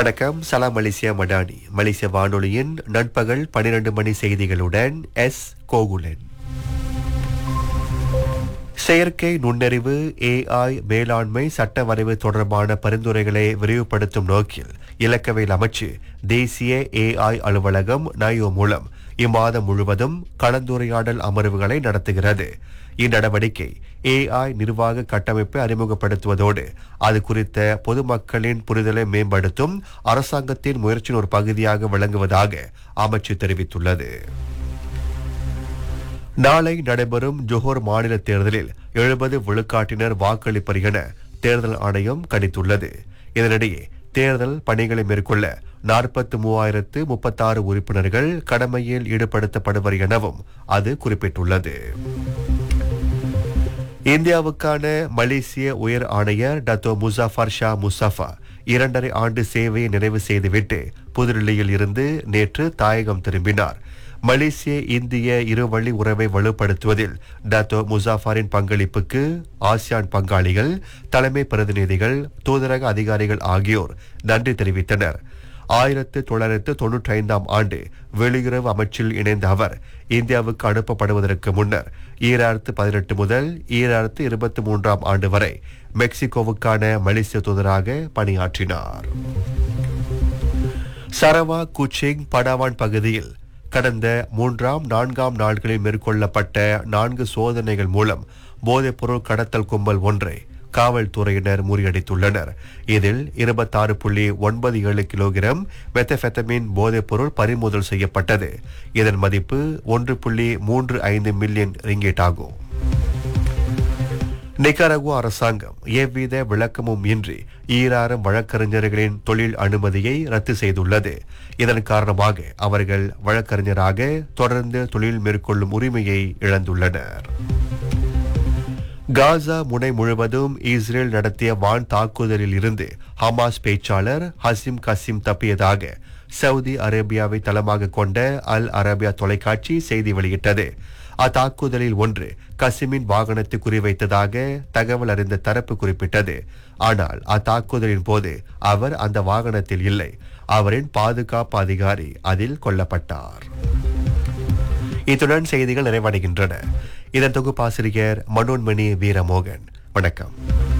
வணக்கம் சலாம் மலேசியா மடானி மலேசிய வானொலியின் நண்பகல் 12 மணி செய்திகளுடன் எஸ் கோகுலன் செயற்கை நுண்ணறிவு ஏஐ மேலாண்மை சட்ட வரைவு தொடர்பான பரிந்துரைகளை விரிவுபடுத்தும் நோக்கில் இலக்கவியல் அமைச்சு தேசிய ஏஐ அலுவலகம் நயோ மூலம் இம்மாதம் முழுவதும் கலந்துரையாடல் அமர்வுகளை நடத்துகிறது இந்நடவடிக்கை ஏஐ நிர்வாக கட்டமைப்பை அறிமுகப்படுத்துவதோடு அது குறித்த பொதுமக்களின் புரிதலை மேம்படுத்தும் அரசாங்கத்தின் முயற்சியின் ஒரு பகுதியாக விளங்குவதாக அமைச்சு தெரிவித்துள்ளது நாளை நடைபெறும் ஜோஹர் மாநில தேர்தலில் எழுபது விழுக்காட்டினர் வாக்களிப்பர் என தேர்தல் ஆணையம் கணித்துள்ளது இதனிடையே தேர்தல் பணிகளை மேற்கொள்ள நாற்பத்து மூவாயிரத்து முப்பத்தாறு உறுப்பினர்கள் கடமையில் ஈடுபடுத்தப்படுவர் எனவும் அது குறிப்பிட்டுள்ளது இந்தியாவுக்கான மலேசிய உயர் ஆணையர் டத்தோ முசாஃபர் ஷா முசாஃபா இரண்டரை ஆண்டு சேவையை நிறைவு செய்துவிட்டு புதுடில்லியில் இருந்து நேற்று தாயகம் திரும்பினார் மலேசிய இந்திய இருவழி உறவை வலுப்படுத்துவதில் டத்தோ முசாஃபாரின் பங்களிப்புக்கு ஆசியான் பங்காளிகள் தலைமை பிரதிநிதிகள் தூதரக அதிகாரிகள் ஆகியோர் நன்றி தெரிவித்தனர் ஆயிரத்து தொள்ளாயிரத்து தொன்னூற்றி ஐந்தாம் ஆண்டு வெளியுறவு அமைச்சில் இணைந்த அவர் இந்தியாவுக்கு அனுப்பப்படுவதற்கு முன்னர் ஈராயிரத்து பதினெட்டு முதல் ஈராயிரத்து இருபத்தி மூன்றாம் ஆண்டு வரை மெக்சிகோவுக்கான மலேசிய தூதராக பணியாற்றினார் சரவா குச்சிங் படாவான் பகுதியில் கடந்த மூன்றாம் நான்காம் நாட்களில் மேற்கொள்ளப்பட்ட நான்கு சோதனைகள் மூலம் போதைப்பொருள் கடத்தல் கும்பல் ஒன்றை காவல்துறையினர் முறியடித்துள்ளனர் இதில் இருபத்தாறு புள்ளி ஒன்பது ஏழு கிலோகிராம் மெத்தபெத்தமின் போதைப்பொருள் பறிமுதல் செய்யப்பட்டது இதன் மதிப்பு ஒன்று புள்ளி மூன்று ஐந்து மில்லியன் ரிங்கேட் ஆகும் நிகரகுவா அரசாங்கம் எவ்வித விளக்கமும் இன்றி ஈராறும் வழக்கறிஞர்களின் தொழில் அனுமதியை ரத்து செய்துள்ளது இதன் காரணமாக அவர்கள் வழக்கறிஞராக தொடர்ந்து தொழில் மேற்கொள்ளும் உரிமையை இழந்துள்ளனர் காசா முனை முழுவதும் இஸ்ரேல் நடத்திய வான் தாக்குதலில் இருந்து ஹமாஸ் பேச்சாளர் ஹசிம் கசிம் தப்பியதாக சவுதி அரேபியாவை தளமாக கொண்ட அல் அரேபியா தொலைக்காட்சி செய்தி வெளியிட்டது அத்தாக்குதலில் ஒன்று கசிமின் வாகனத்தை குறிவைத்ததாக தகவல் அறிந்த தரப்பு குறிப்பிட்டது ஆனால் அத்தாக்குதலின் போது அவர் அந்த வாகனத்தில் இல்லை அவரின் பாதுகாப்பு அதிகாரி அதில் கொல்லப்பட்டார் இத்துடன் செய்திகள் நிறைவடைகின்றன இதன் தொகுப்பாசிரியர் மனோன்மணி வீரமோகன் வணக்கம்